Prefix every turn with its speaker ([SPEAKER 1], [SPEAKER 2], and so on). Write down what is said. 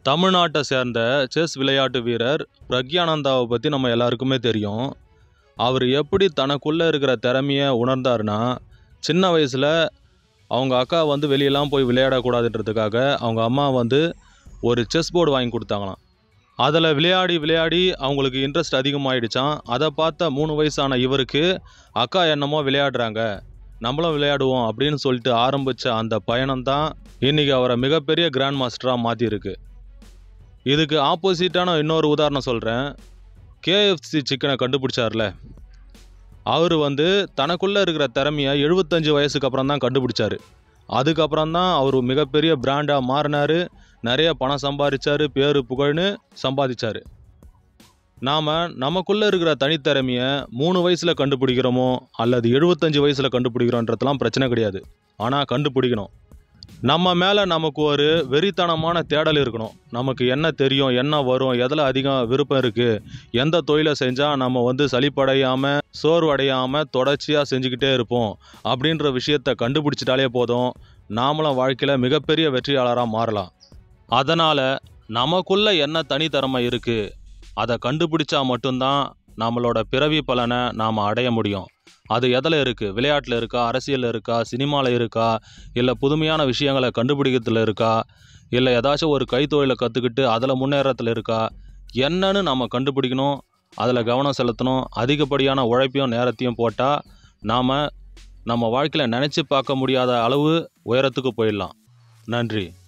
[SPEAKER 1] தமிழ்நாட்டை சேர்ந்த செஸ் விளையாட்டு வீரர் பிரக்யானந்தாவை பற்றி நம்ம எல்லாருக்குமே தெரியும் அவர் எப்படி தனக்குள்ளே இருக்கிற திறமையை உணர்ந்தாருன்னா சின்ன வயசில் அவங்க அக்கா வந்து வெளியெல்லாம் போய் விளையாடக்கூடாதுன்றதுக்காக அவங்க அம்மா வந்து ஒரு செஸ் போர்டு வாங்கி கொடுத்தாங்களாம் அதில் விளையாடி விளையாடி அவங்களுக்கு இன்ட்ரெஸ்ட் அதிகமாகிடுச்சான் அதை பார்த்த மூணு வயசான இவருக்கு அக்கா என்னமோ விளையாடுறாங்க நம்மளும் விளையாடுவோம் அப்படின்னு சொல்லிட்டு ஆரம்பித்த அந்த பயணம் தான் இன்றைக்கி அவரை மிகப்பெரிய கிராண்ட் மாஸ்டராக மாற்றிருக்கு இதுக்கு ஆப்போசிட்டான இன்னொரு உதாரணம் சொல்கிறேன் கேஎஃப்சி சிக்கனை கண்டுபிடிச்சார்ல அவர் வந்து தனக்குள்ளே இருக்கிற திறமையை எழுபத்தஞ்சு வயசுக்கு அப்புறம் தான் கண்டுபிடிச்சாரு அதுக்கப்புறம் தான் அவர் மிகப்பெரிய பிராண்டாக மாறினார் நிறைய பணம் சம்பாதிச்சார் பேர் புகழ்னு சம்பாதிச்சார் நாம் நமக்குள்ளே இருக்கிற தனித்திறமையை மூணு வயசில் கண்டுபிடிக்கிறோமோ அல்லது எழுபத்தஞ்சு வயசில் கண்டுபிடிக்கிறோன்றதெல்லாம் பிரச்சனை கிடையாது ஆனால் கண்டுபிடிக்கணும் நம்ம மேலே நமக்கு ஒரு வெறித்தனமான தேடல் இருக்கணும் நமக்கு என்ன தெரியும் என்ன வரும் எதில் அதிகம் விருப்பம் இருக்குது எந்த தொழிலை செஞ்சால் நம்ம வந்து சலிப்படையாமல் சோர்வடையாமல் தொடர்ச்சியாக செஞ்சுக்கிட்டே இருப்போம் அப்படின்ற விஷயத்தை கண்டுபிடிச்சிட்டாலே போதும் நாமளும் வாழ்க்கையில் மிகப்பெரிய வெற்றியாளராக மாறலாம் அதனால் நமக்குள்ள என்ன தனித்திறமை இருக்குது அதை கண்டுபிடிச்சா மட்டும்தான் நம்மளோட பிறவி பலனை நாம் அடைய முடியும் அது எதில் இருக்குது விளையாட்டில் இருக்கா அரசியலில் இருக்கா சினிமாவில் இருக்கா இல்லை புதுமையான விஷயங்களை கண்டுபிடிக்கிறதுல இருக்கா இல்லை ஏதாச்சும் ஒரு கைத்தொழிலை கற்றுக்கிட்டு அதில் முன்னேறத்தில் இருக்கா என்னன்னு நம்ம கண்டுபிடிக்கணும் அதில் கவனம் செலுத்தணும் அதிகப்படியான உழைப்பையும் நேரத்தையும் போட்டால் நாம் நம்ம வாழ்க்கையில் நினச்சி பார்க்க முடியாத அளவு உயரத்துக்கு போயிடலாம் நன்றி